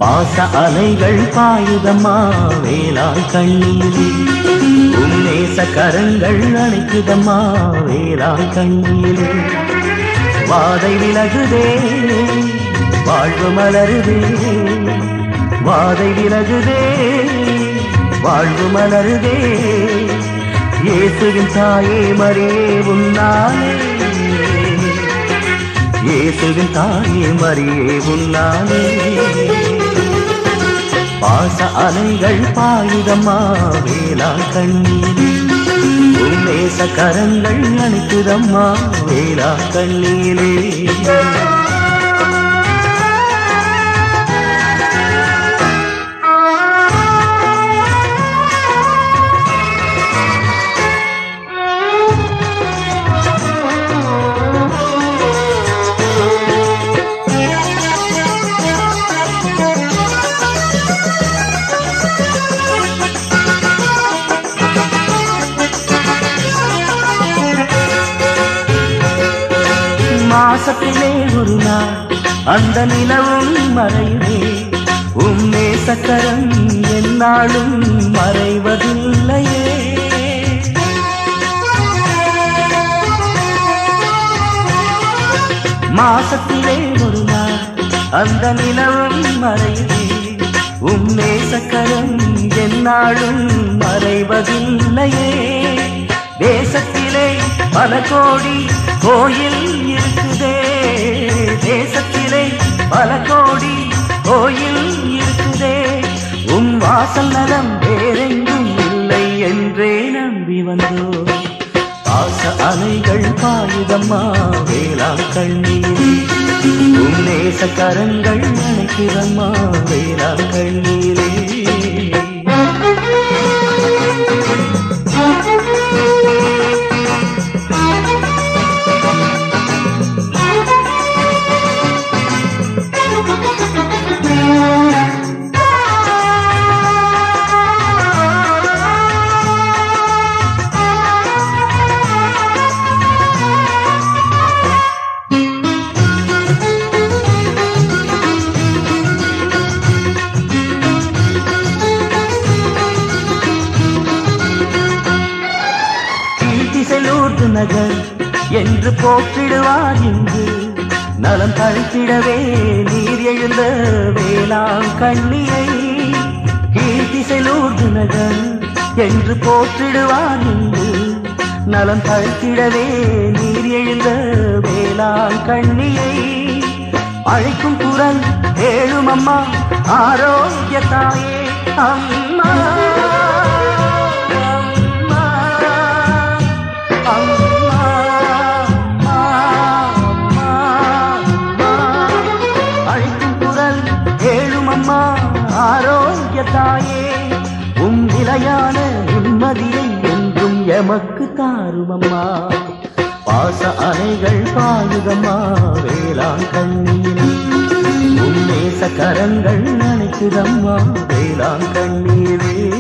பாச அலைகள் பாயுதம்மா வேளாண் கண்ணீரே உன்னேச கரங்கள் அணைக்குதம்மா வேளாண் கண்ணீரே வாதை விலகுதே வாழ்வு மலருதே வாதை விலகுதே வாழ்வு மலருதே இயேசுவின் தாயே மரியே உன்னாலே இயேசுவின் தாயே மரியே உன்னாலே பாச அலைகள் பாயுதம்மா வேளாண் கண்ணீரே உன்னேச கரங்கள் அணைக்குதம்மா வேளா கண்ணீரே மாசத்திலே ஒரு நாள் அந்த நிலவும் மறையுதே உம் நேசக்கரம் என்னாலும் மறைவதில்லையே மாசத்திலே ஒரு நாள் அந்த நிலவும் மறையுதே உம் நேசக்கரம் என்னாலும் மறைவதில்லையே தேசத்திலே பல கோடி கோயில் இருக்குதே தேசத்திலே பல கோடி கோயில் இருக்குதே உம் வாசல் நலம் வேறெங்கும் இல்லை என்றே நம்பி வந்தோ ஆச அலைகள் பாயுதம்மா வேளாண் கண்ணீரே உம் நேச கரங்கள் அணைக்கிறம்மா வேளாண் கண்ணீரே கீழ்த்திசையூர்து நகர் என்று போற்றிடுவார் இங்கு நலம் தழைத்திடவே நீர் எழுந்த வேளாண் கண்ணியை கீழ்த்திசையூர்து நகர் என்று போற்றிடுவார் இங்கு நலம் தழைத்திடவே நீர் எழுந்த வேளாண் கண்ணியை அழைக்கும் குரல் ஏழும் அம்மா ஆரோக்கிய தாயே அம்மா அம்மா அம்மா அம்மா அம்மா அழைக்கும் குரல் ஏழும் அம்மா ஆரோக்கிய தாயே உம் நிலையான நிம்மதியை என்றும் எமக்கு தாரும் அம்மா பாச அணைகள் பாயுதம்மா வேளாண் கண்ணீரே உம் நேச கரங்கள் நினைக்குதம்மா வேளாண் கண்ணீரே